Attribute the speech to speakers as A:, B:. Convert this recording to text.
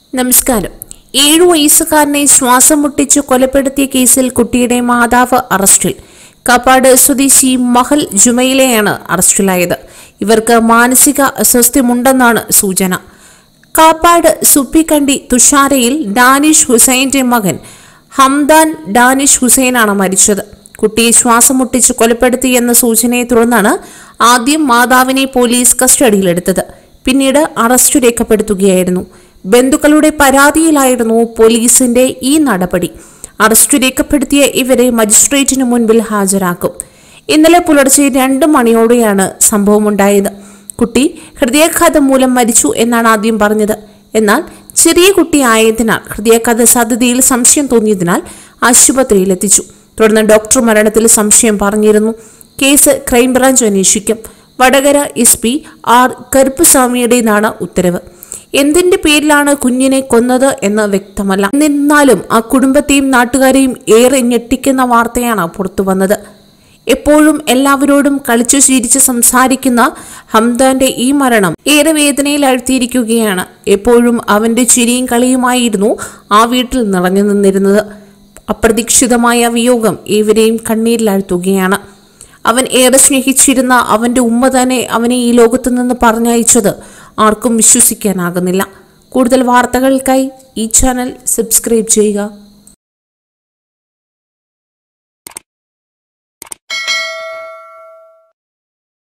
A: നമസ്കാരം ഏഴു വയസ്സുകാരനെ ശ്വാസം മുട്ടിച്ച് കൊലപ്പെടുത്തിയ കേസിൽ കുട്ടിയുടെ മാതാവ് അറസ്റ്റിൽ കാപ്പാട് സ്വദേശി മഹൽ ജുമയിലെയാണ് അറസ്റ്റിലായത് ഇവർക്ക് മാനസിക അസ്വസ്ഥ്യമുണ്ടെന്നാണ് സൂചന കാപ്പാട് സുപ്പിക്കണ്ടി തുഷാരയിൽ ഡാനിഷ് ഹുസൈന്റെ മകൻ ഹംദാൻ ഡാനിഷ് ഹുസൈനാണ് മരിച്ചത് കുട്ടിയെ ശ്വാസം മുട്ടിച്ച് കൊലപ്പെടുത്തി എന്ന സൂചനയെ തുടർന്നാണ് ആദ്യം മാതാവിനെ പോലീസ് കസ്റ്റഡിയിലെടുത്തത് പിന്നീട് അറസ്റ്റ് രേഖപ്പെടുത്തുകയായിരുന്നു ബന്ധുക്കളുടെ പരാതിയിലായിരുന്നു പോലീസിന്റെ ഈ നടപടി അറസ്റ്റ് രേഖപ്പെടുത്തിയ ഇവരെ മജിസ്ട്രേറ്റിന് മുൻപിൽ ഹാജരാക്കും ഇന്നലെ പുലർച്ചെ രണ്ട് മണിയോടെയാണ് സംഭവമുണ്ടായത് കുട്ടി ഹൃദയാഘാതം മൂലം മരിച്ചു എന്നാണ് ആദ്യം പറഞ്ഞത് എന്നാൽ ചെറിയ കുട്ടി ആയതിനാൽ ഹൃദയാഘാത സാധ്യതയിൽ സംശയം തോന്നിയതിനാൽ ആശുപത്രിയിൽ എത്തിച്ചു തുടർന്ന് ഡോക്ടർ മരണത്തിൽ സംശയം പറഞ്ഞിരുന്നു കേസ് ക്രൈംബ്രാഞ്ച് അന്വേഷിക്കും വടകര എസ് പി ആർ കരുപ്പുസ്വാമിയുടേതാണ് ഉത്തരവ് എന്തിന്റെ പേരിലാണ് കുഞ്ഞിനെ കൊന്നത് എന്ന് വ്യക്തമല്ല എന്നിരുന്നാലും ആ കുടുംബത്തെയും നാട്ടുകാരെയും ഏറെ ഞെട്ടിക്കുന്ന വാർത്തയാണ് പുറത്തു വന്നത് എപ്പോഴും എല്ലാവരോടും കളിച്ചു ചിരിച്ച് സംസാരിക്കുന്ന ഹംദാന്റെ ഈ മരണം ഏറെ വേദനയിൽ അഴ്ത്തിയിരിക്കുകയാണ് എപ്പോഴും അവന്റെ ചിരിയും കളിയുമായിരുന്നു ആ വീട്ടിൽ നിറഞ്ഞു നിന്നിരുന്നത് അപ്രതീക്ഷിതമായ വിയോഗം ഏവരെയും കണ്ണീരിലാഴ്ത്തുകയാണ് അവൻ ഏറെ സ്നേഹിച്ചിരുന്ന അവന്റെ ഉമ്മ തന്നെ അവനെ ഈ ലോകത്തു നിന്ന് പറഞ്ഞയച്ചത് ആർക്കും വിശ്വസിക്കാനാകുന്നില്ല കൂടുതൽ വാർത്തകൾക്കായി ഈ ചാനൽ സബ്സ്ക്രൈബ് ചെയ്യുക